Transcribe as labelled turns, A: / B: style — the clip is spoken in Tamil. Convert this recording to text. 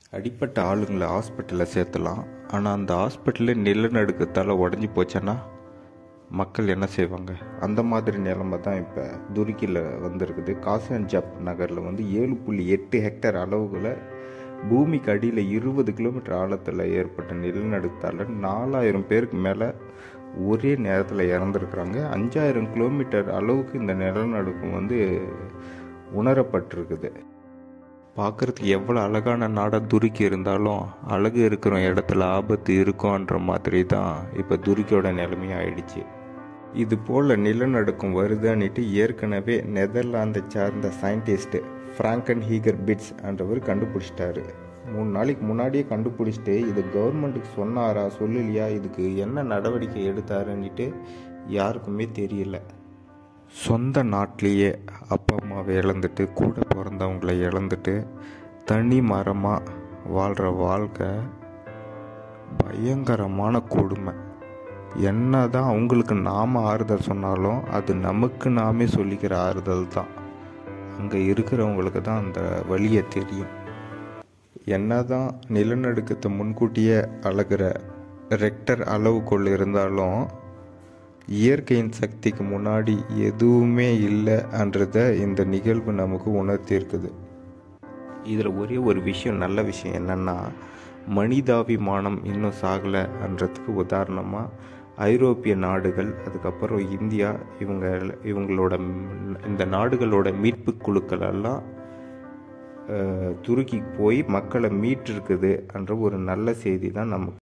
A: அடிப்பட்ட ஆளுங்களை ஹாஸ்பிட்டலில் சேர்த்தலாம் ஆனால் அந்த ஹாஸ்பிட்டலே நிலநடுக்கத்தால் உடஞ்சி போச்சுன்னா மக்கள் என்ன செய்வாங்க அந்த மாதிரி நிலைமை தான் இப்போ துருக்கியில் வந்திருக்குது காசன்ஜப் நகரில் வந்து ஏழு புள்ளி எட்டு ஹெக்டேர் அளவுகளை பூமிக்கு அடியில் இருபது கிலோமீட்டர் ஆழத்தில் ஏற்பட்ட நிலநடுக்கத்தால் நாலாயிரம் பேருக்கு மேலே ஒரே நேரத்தில் இறந்துருக்குறாங்க அஞ்சாயிரம் கிலோமீட்டர் அளவுக்கு இந்த நிலநடுக்கம் வந்து உணரப்பட்டிருக்குது பார்க்குறதுக்கு எவ்வளோ அழகான நாடாக துருக்கி இருந்தாலும் அழகு இருக்கிற இடத்துல ஆபத்து இருக்கும்ன்ற மாதிரி தான் இப்போ துருக்கியோட நிலைமை ஆயிடுச்சு இது போல் நிலநடுக்கம் வருதுன்னுட்டு ஏற்கனவே நெதர்லாந்தை சார்ந்த சயின்டிஸ்ட் ஃப்ராங்கன் ஹீகர் பிட்ஸ் என்றவர் கண்டுபிடிச்சிட்டாரு மூணு நாளைக்கு முன்னாடியே கண்டுபிடிச்சிட்டு இது கவர்மெண்ட்டுக்கு சொன்னாரா சொல்லலையா இதுக்கு என்ன நடவடிக்கை எடுத்தாருன்னுட்டு யாருக்குமே தெரியல சொந்த நாட்டிலேயே அப்பா அம்மாவை இழந்துட்டு கூட பிறந்தவங்களை இழந்துட்டு தனி மரமாக வாழ்கிற வாழ்க்கை பயங்கரமான கொடுமை என்ன தான் அவங்களுக்கு நாம் ஆறுதல் சொன்னாலும் அது நமக்கு நாமே சொல்லிக்கிற ஆறுதல் தான் அங்கே இருக்கிறவங்களுக்கு தான் அந்த வழியை தெரியும் என்ன தான் நிலநடுக்கத்தை முன்கூட்டியே அழகிற ரெக்டர் அளவுக்குள் இருந்தாலும் இயற்கையின் சக்திக்கு முன்னாடி எதுவுமே இல்லைன்றத இந்த நிகழ்வு நமக்கு உணர்த்தியிருக்குது இதில் ஒரே ஒரு விஷயம் நல்ல விஷயம் என்னென்னா மனிதாபிமானம் இன்னும் சாகலைன்றதுக்கு உதாரணமாக ஐரோப்பிய நாடுகள் அதுக்கப்புறம் இந்தியா இவங்க இவங்களோட இந்த நாடுகளோட மீட்பு குழுக்கள் எல்லாம் துருக்கிக்கு போய் மக்களை மீட்டிருக்குது என்ற ஒரு நல்ல செய்தி தான் நமக்கு